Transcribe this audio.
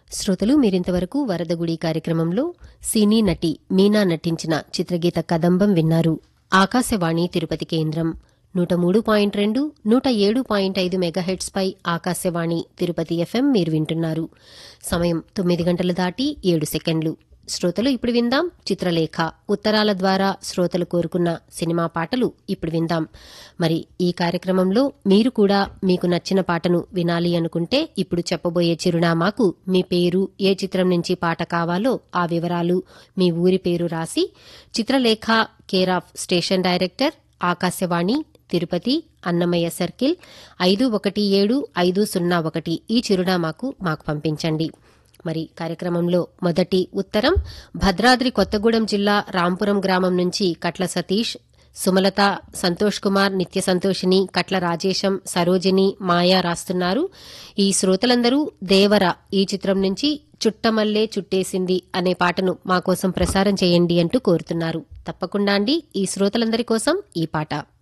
శ్రోతలు మీరింతవరకు వరదగుడి కార్యక్రమంలో సినీ నటి మీనా నటించిన చిత్రగీత కదంబం విన్నారు ఆకాశవాణి తిరుపతి కేంద్రం నూట మూడు పాయింట్ రెండు నూట ఏడు పాయింట్ ఐదు మెగాహెట్స్ పై ఆకాశవాణి తిరుపతి ఎఫ్ఎం మీరు వింటున్నారు సమయం తొమ్మిది గంటలు దాటి ఏడు సెకండ్లు శ్రోతలు ఇప్పుడు విందాం చిత్రలేఖ ఉత్తరాల ద్వారా శ్రోతలు కోరుకున్న సినిమా పాటలు ఇప్పుడు విందాం మరి ఈ కార్యక్రమంలో మీరు కూడా మీకు నచ్చిన పాటను వినాలి అనుకుంటే ఇప్పుడు చెప్పబోయే చిరునామాకు మీ పేరు ఏ చిత్రం నుంచి పాట కావాలో ఆ వివరాలు మీ ఊరి పేరు రాసి Chitralekha care of station director Akashvani Tirupati Annamayya circle ఐదు ఒకటి ఏడు ఐదు సున్నా ఒకటి ఈ చిరునామాకు మాకు పంపించండి మరి కార్యక్రమంలో మొదటి ఉత్తరం భద్రాద్రి కొత్తగూడెం జిల్లా రాంపురం గ్రామం నుంచి కట్ల సతీష్ సుమలత సంతోష్ కుమార్ నిత్య సంతోషిని కట్ల రాజేశం సరోజిని మాయా రాస్తున్నారు ఈ శ్రోతలందరూ దేవర ఈ చిత్రం నుంచి చుట్టమల్లే చుట్టేసింది అనే పాటను మా కోసం ప్రసారం చేయండి అంటూ కోరుతున్నారు తప్పకుండా అండి ఈ శ్రోతలందరి కోసం ఈ పాట